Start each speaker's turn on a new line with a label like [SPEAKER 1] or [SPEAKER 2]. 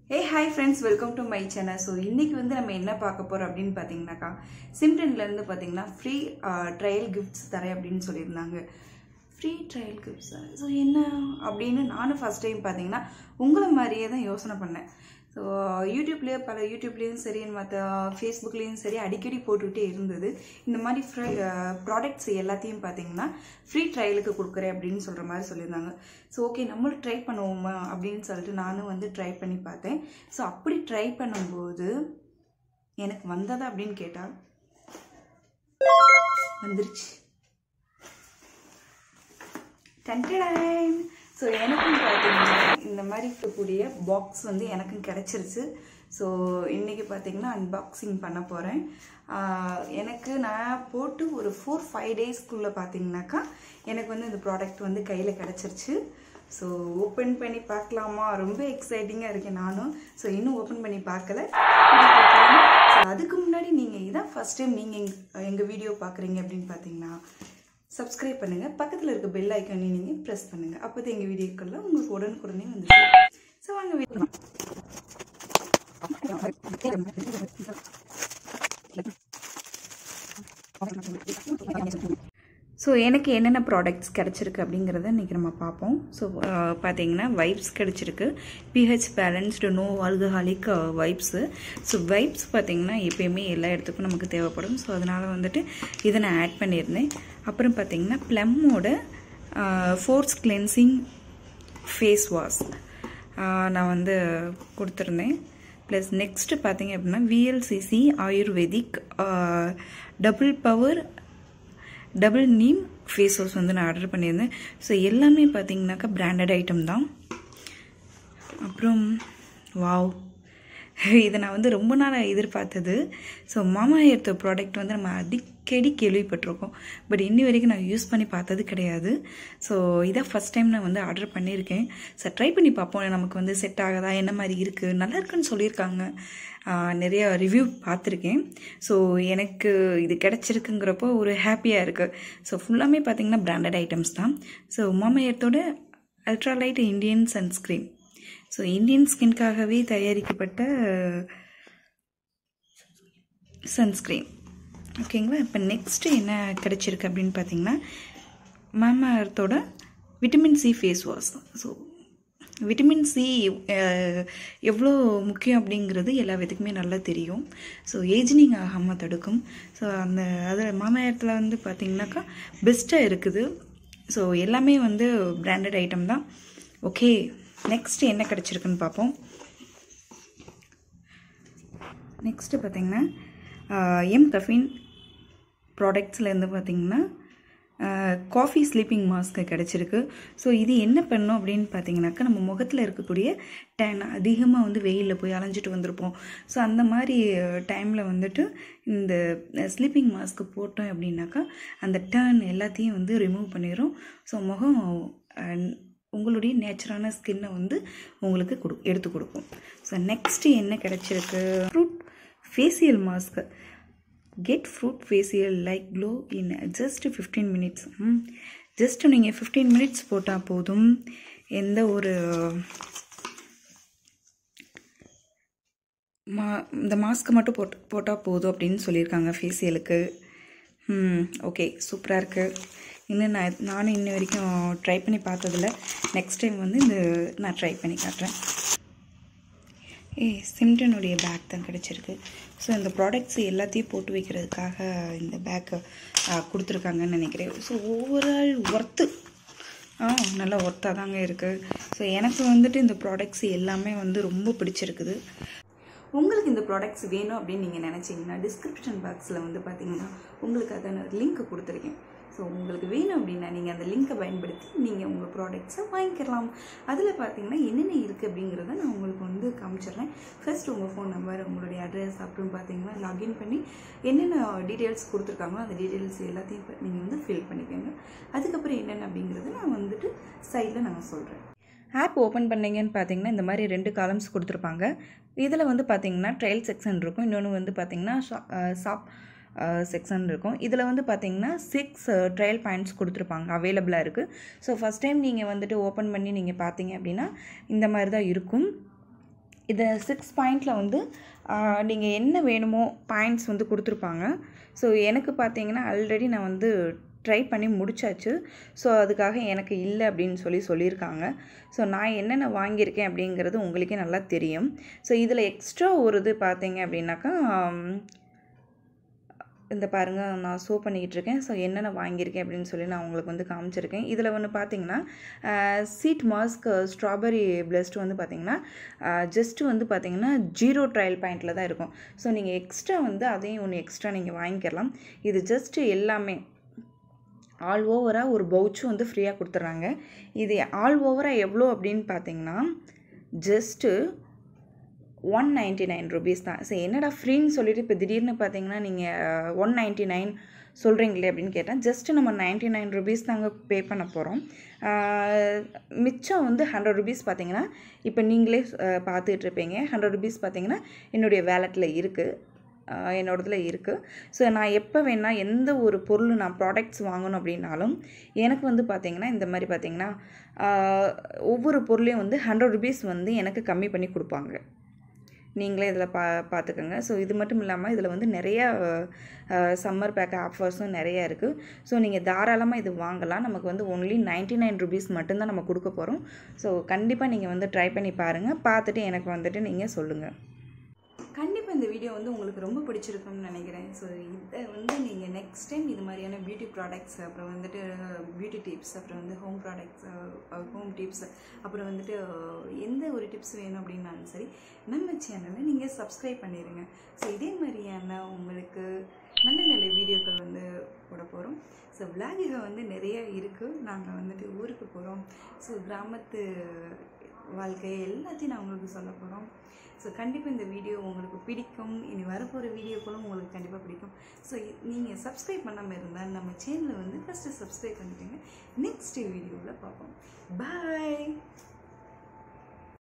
[SPEAKER 1] A hi friends welcome to my channel so இன்னைக்கு வந்து நம்ம என்ன பார்க்க போகிறோம் அப்படின்னு பார்த்தீங்கன்னாக்கா சிம்டன்லேருந்து பார்த்தீங்கன்னா ஃப்ரீ ட்ரையல் கிஃப்ட்ஸ் தரேன் அப்படின்னு சொல்லியிருந்தாங்க ஃப்ரீ ட்ரையல் கிஃப்ட்ஸ் ஸோ என்ன அப்படின்னு நானும் ஃபஸ்ட் டைம் பார்த்தீங்கன்னா உங்களை மாதிரியே தான் யோசனை பண்ணேன் ஸோ யூடியூப்லேயே பல யூடியூப்லேயும் சரி மற்ற ஃபேஸ்புக்லேயும் சரி அடிக்கடி போட்டுக்கிட்டே இருந்தது இந்த மாதிரி ஃப்ரை ப்ராடக்ட்ஸ் எல்லாத்தையும் பார்த்தீங்கன்னா ஃப்ரீ ட்ரையலுக்கு கொடுக்குறேன் அப்படின்னு சொல்கிற மாதிரி சொல்லியிருந்தாங்க ஸோ ஓகே நம்மளும் ட்ரை பண்ணுவோமா அப்படின்னு சொல்லிட்டு நானும் வந்து ட்ரை பண்ணி பார்த்தேன் ஸோ அப்படி ட்ரை பண்ணும்போது எனக்கு வந்ததா அப்படின்னு கேட்டால் வந்துருச்சு டன்டடைன் ஸோ எனக்கும் பார்த்தீங்கன்னா இந்த மாதிரி இருக்கக்கூடிய பாக்ஸ் வந்து எனக்கும் கிடச்சிருச்சு ஸோ இன்றைக்கி பார்த்தீங்கன்னா அன்பாக்சிங் பண்ண போகிறேன் எனக்கு நான் போட்டு ஒரு ஃபோர் ஃபைவ் டேஸ்க்குள்ளே பார்த்தீங்கன்னாக்கா எனக்கு வந்து இந்த ப்ராடக்ட் வந்து கையில் கிடச்சிருச்சு ஸோ ஓப்பன் பண்ணி பார்க்கலாமா ரொம்ப எக்ஸைட்டிங்காக இருக்கேன் நானும் ஸோ இன்னும் ஓப்பன் பண்ணி பார்க்கல ஸோ அதுக்கு முன்னாடி நீங்கள் இதான் ஃபஸ்ட் டைம் நீங்கள் எங் எங்கள் வீடியோ பார்க்குறீங்க அப்படின்னு பார்த்தீங்கன்னா சப்ஸ்கிரைப் பண்ணுங்கள் பக்கத்தில் இருக்க பெல் ஐக்கானே நீங்கள் ப்ரெஸ் பண்ணுங்கள் அப்போ தான் எங்கள் வீடியோக்கெல்லாம் உங்களுக்கு உடனுக்குடனே வந்து ஸோ வாங்க வீடியோ ஸோ எனக்கு என்னென்ன ப்ராடக்ட்ஸ் கிடச்சிருக்கு அப்படிங்கிறத இன்றைக்கி நம்ம பார்ப்போம் ஸோ பார்த்தீங்கன்னா வைப்ஸ் கிடச்சிருக்கு PH balanced no alcoholic vibes so vibes பார்த்திங்கன்னா எப்பயுமே எல்லா இடத்துக்கும் நமக்கு தேவைப்படும் ஸோ அதனால் வந்துட்டு இதை நான் ஆட் பண்ணியிருந்தேன் அப்புறம் பார்த்திங்கன்னா ப்ளம்மோட ஃபோர்ஸ் கிளென்சிங் ஃபேஸ் வாஷ் நான் வந்து கொடுத்துருந்தேன் ப்ளஸ் நெக்ஸ்ட்டு பார்த்தீங்க அப்படின்னா VLCC ayurvedic double power double neem face wash வந்து நான் ஆர்டர் பண்ணியிருந்தேன் ஸோ எல்லாமே பார்த்தீங்கன்னாக்கா பிராண்டட் ஐட்டம் தான் அப்புறம் வாவ் இதை நான் வந்து ரொம்ப நாள் எதிர்பார்த்தது ஸோ மாமா எடுத்த ப்ராடக்ட் வந்து நம்ம அடிக்கடி கேள்விப்பட்டிருக்கோம் பட் இன்னி வரைக்கும் நான் யூஸ் பண்ணி பார்த்தது கிடையாது ஸோ இதான் ஃபஸ்ட் டைம் நான் வந்து ஆர்டர் பண்ணியிருக்கேன் ஸோ ட்ரை பண்ணி பார்ப்போம் நமக்கு வந்து செட் ஆகுதா என்ன மாதிரி இருக்குது நல்லா இருக்குன்னு சொல்லியிருக்காங்க நிறைய ரிவ்யூ பார்த்துருக்கேன் ஸோ எனக்கு இது கிடச்சிருக்குங்கிறப்போ ஒரு ஹாப்பியாக இருக்குது ஸோ ஃபுல்லாமே பார்த்திங்கன்னா பிராண்டட் ஐட்டம்ஸ் தான் ஸோ மாமா எர்த்தோட ultralight Indian sunscreen so Indian ஸ்கின்காகவே தயாரிக்கப்பட்ட சன்ஸ்க்ரீன் ஓகேங்களா இப்போ நெக்ஸ்ட்டு என்ன கிடச்சிருக்கு அப்படின்னு பார்த்தீங்கன்னா மாமா அர்த்தோட vitamin C face wash so vitamin C எவ்வளோ முக்கியம் அப்படிங்கிறது எல்லா விதக்குமே நல்லா தெரியும் ஸோ ஏஜ்னிங் ஆகாமல் தடுக்கும் ஸோ அந்த அதில் மாமாயத்தில் வந்து பார்த்திங்கனாக்கா பெஸ்ட்டாக இருக்குது ஸோ எல்லாமே வந்து பிராண்டட் ஐட்டம் தான் ஓகே நெக்ஸ்ட் என்ன கிடச்சிருக்குன்னு பார்ப்போம் நெக்ஸ்ட்டு பார்த்திங்கன்னா எம் கஃபின் ப்ராடக்ட்ஸ்லேருந்து பார்த்திங்கன்னா காஃபி ஸ்லீப்பிங் மாஸ்க்கு கிடச்சிருக்கு ஸோ இது என்ன பண்ணும் அப்படின்னு பார்த்தீங்கன்னாக்கா நம்ம முகத்தில் இருக்கக்கூடிய டேன் அதிகமாக வந்து வெயிலில் போய் அலைஞ்சிட்டு வந்திருப்போம் ஸோ அந்த மாதிரி டைமில் வந்துட்டு இந்த ஸ்லீப்பிங் மாஸ்க்கு போட்டோம் அப்படின்னாக்கா அந்த டேர்ன் எல்லாத்தையும் வந்து ரிமூவ் பண்ணிடும் ஸோ முகம் உங்களுடைய நேச்சுரான ஸ்கின்னை வந்து உங்களுக்கு கொடு எடுத்து கொடுக்கும் ஸோ நெக்ஸ்ட்டு என்ன கிடச்சிருக்கு fruit facial mask get fruit facial like glow in just fifteen minutes just நீங்கள் ஃபிஃப்டீன் மினிட்ஸ் போட்டால் போதும் எந்த ஒரு மா இந்த மாஸ்க்கு மட்டும் போட்டு போட்டால் போதும் அப்படின்னு சொல்லியிருக்காங்க ஃபேஷியலுக்கு ஓகே சூப்பராக இருக்குது இன்னும் நான் நானும் இன்ன வரைக்கும் ட்ரை பண்ணி பார்த்ததில்ல நெக்ஸ்ட் டைம் வந்து இந்த நான் ட்ரை பண்ணி காட்டுறேன் ஏ சிம்டனுடைய பேக் தான் கிடச்சிருக்கு ஸோ இந்த ப்ராடக்ட்ஸ் எல்லாத்தையும் போட்டு வைக்கிறதுக்காக இந்த பேக்கை கொடுத்துருக்காங்கன்னு நினைக்கிறேன் ஸோ ஓவரால் ஒர்த்து ஆ நல்லா ஒர்த்தாக தாங்க இருக்குது ஸோ எனக்கு வந்துட்டு இந்த ப்ராடக்ட்ஸ் எல்லாமே வந்து ரொம்ப பிடிச்சிருக்குது உங்களுக்கு இந்த ப்ராடக்ட்ஸ் வேணும் அப்படின்னு நீங்கள் நினச்சிங்கன்னா டிஸ்கிரிப்ஷன் பாக்ஸில் வந்து பார்த்தீங்கன்னா உங்களுக்கு அதான லிங்க் கொடுத்துருக்கேன் ஸோ உங்களுக்கு வேணும் அப்படின்னா நீங்கள் அந்த லிங்க்கை பயன்படுத்தி நீங்கள் உங்கள் ப்ராடக்ட்ஸை வாங்கிக்கலாம் அதில் பார்த்தீங்கன்னா என்னென்ன இருக்குது அப்படிங்கிறத நான் உங்களுக்கு வந்து காமிச்சிடுறேன் ஃபர்ஸ்ட் உங்கள் ஃபோன் நம்பர் உங்களுடைய அட்ரஸ் அப்புறம் பார்த்தீங்கன்னா லாகின் பண்ணி என்னென்ன டீட்டெயில்ஸ் கொடுத்துருக்காங்களோ அந்த டீட்டெயில்ஸ் எல்லாத்தையும் நீங்கள் வந்து ஃபில் பண்ணிக்கோங்க அதுக்கப்புறம் என்னென்ன அப்படிங்கிறத நான் வந்துட்டு சைடில் நான் சொல்கிறேன் ஆப் ஓப்பன் பண்ணிங்கன்னு பார்த்தீங்கன்னா இந்த மாதிரி ரெண்டு காலம்ஸ் கொடுத்துருப்பாங்க இதில் வந்து பார்த்தீங்கன்னா ட்ரையல் செக்ஷன் இருக்கும் இன்னொன்று வந்து பார்த்தீங்கன்னா ஷாப் செக்ஷன் இருக்கும் இதில் வந்து பார்த்தீங்கன்னா சிக்ஸ் ட்ரையல் பாயிண்ட்ஸ் கொடுத்துருப்பாங்க அவைலபிளாக இருக்குது ஸோ ஃபஸ்ட் டைம் நீங்கள் வந்துட்டு ஓப்பன் பண்ணி நீங்கள் பார்த்தீங்க அப்படின்னா இந்த மாதிரி தான் இருக்கும் இது சிக்ஸ் பாயிண்டில் வந்து நீங்கள் என்ன வேணுமோ பாயிண்ட்ஸ் வந்து கொடுத்துருப்பாங்க ஸோ எனக்கு பார்த்தீங்கன்னா ஆல்ரெடி நான் வந்து ட்ரை பண்ணி முடிச்சாச்சு ஸோ அதுக்காக எனக்கு இல்லை அப்படின்னு சொல்லி சொல்லியிருக்காங்க ஸோ நான் என்னென்ன வாங்கியிருக்கேன் அப்படிங்கிறது உங்களுக்கே நல்லா தெரியும் ஸோ இதில் எக்ஸ்ட்ரா ஒரு இது பார்த்தீங்க அப்படின்னாக்கா இந்த பாருங்கள் நான் ஷோ பண்ணிக்கிட்டு இருக்கேன் ஸோ என்னென்ன வாங்கியிருக்கேன் அப்படின்னு சொல்லி நான் உங்களுக்கு வந்து காமிச்சிருக்கேன் இதில் வந்து பார்த்தீங்கன்னா சீட் மாஸ்க் ஸ்ட்ராபெரி பிளஸ்ட் வந்து பார்த்தீங்கன்னா ஜஸ்ட்டு வந்து பார்த்தீங்கன்னா ஜீரோ ட்ரையல் பாயிண்டில் தான் இருக்கும் ஸோ நீங்கள் எக்ஸ்ட்ரா வந்து அதையும் ஒன்று எக்ஸ்ட்ரா நீங்கள் வாங்கிக்கலாம் இது ஜஸ்ட்டு எல்லாமே ஆல் ஓவராக ஒரு பவுச்சும் வந்து ஃப்ரீயாக கொடுத்துட்றாங்க இது ஆல் ஓவராக எவ்வளோ அப்படின்னு பார்த்தீங்கன்னா just one ninety nine rupees தான் ஸோ என்னடா ஃப்ரீன்னு சொல்லிட்டு இப்போ திடீர்னு பார்த்தீங்கன்னா நீங்கள் ஒன் நைன்ட்டி நைன் சொல்கிறீங்களே அப்படின்னு கேட்டால் ஜஸ்ட்டு நம்ம நைன்ட்டி நைன் ருபீஸ் தாங்க பே பண்ண போகிறோம் மிச்சம் வந்து ஹண்ட்ரட் ருபீஸ் பார்த்தீங்கன்னா இப்போ நீங்களே பார்த்துட்டு இருப்பீங்க ஹண்ட்ரட் ருபீஸ் பார்த்தீங்கன்னா என்னுடைய வேலெட்டில் இருக்குது என்னோடதில் இருக்குது ஸோ நான் எப்போ வேணால் எந்த ஒரு பொருள் நான் ப்ராடக்ட்ஸ் வாங்கணும் அப்படின்னாலும் எனக்கு வந்து பார்த்திங்கன்னா இந்த மாதிரி பார்த்திங்கன்னா ஒவ்வொரு பொருளையும் வந்து ஹண்ட்ரட் ருபீஸ் வந்து எனக்கு கம்மி பண்ணி கொடுப்பாங்க நீங்களே இதில் பா பார்த்துக்கோங்க ஸோ இது மட்டும் இல்லாமல் இதில் வந்து நிறையா சம்மர் பேக் ஆஃபர்ஸும் நிறையா இருக்குது ஸோ நீங்கள் தாராளமாக இது வாங்கலாம் நமக்கு வந்து ஒன்லி நைன்ட்டி நைன் ருபீஸ் மட்டும்தான் நம்ம கொடுக்க போகிறோம் ஸோ கண்டிப்பாக நீங்கள் வந்து ட்ரை பண்ணி பாருங்கள் பார்த்துட்டு எனக்கு வந்துட்டு நீங்கள் சொல்லுங்கள் கண்டிப்பாக இந்த வீடியோ வந்து உங்களுக்கு ரொம்ப பிடிச்சிருக்கும்னு நினைக்கிறேன் ஸோ இதை வந்து நீங்கள் நெக்ஸ்ட் டைம் இது மாதிரியான பியூட்டி ப்ராடக்ட்ஸ் அப்புறம் வந்துட்டு பியூட்டி டிப்ஸ் அப்புறம் வந்து ஹோம் ப்ராடக்ட்ஸ் ஹோம் டிப்ஸ் அப்புறம் வந்துட்டு எந்த ஒரு டிப்ஸ் வேணும் அப்படின்னாலும் சரி நம்ம சேனலை நீங்கள் சப்ஸ்கிரைப் பண்ணிடுங்க ஸோ இதே மாதிரியான உங்களுக்கு நல்ல நல்ல வீடியோக்கள் வந்து போட போகிறோம் ஸோ விளாகுக வந்து நிறைய இருக்குது நாங்கள் வந்துட்டு ஊருக்கு போகிறோம் ஸோ கிராமத்து வாழ்க்கை எல்லாத்தையும் நான் உங்களுக்கு சொல்ல போகிறோம் ஸோ கண்டிப்பாக இந்த வீடியோ உங்களுக்கு பிடிக்கும் இனி வரப்போகிற வீடியோக்களும் உங்களுக்கு கண்டிப்பாக பிடிக்கும் ஸோ நீங்கள் சப்ஸ்கிரைப் பண்ணாமல் இருந்தால் நம்ம சேனலை வந்து ஃபஸ்ட்டு சப்ஸ்கிரைப் பண்ணிக்கோங்க நெக்ஸ்ட் வீடியோவில் பார்ப்போம் பாய்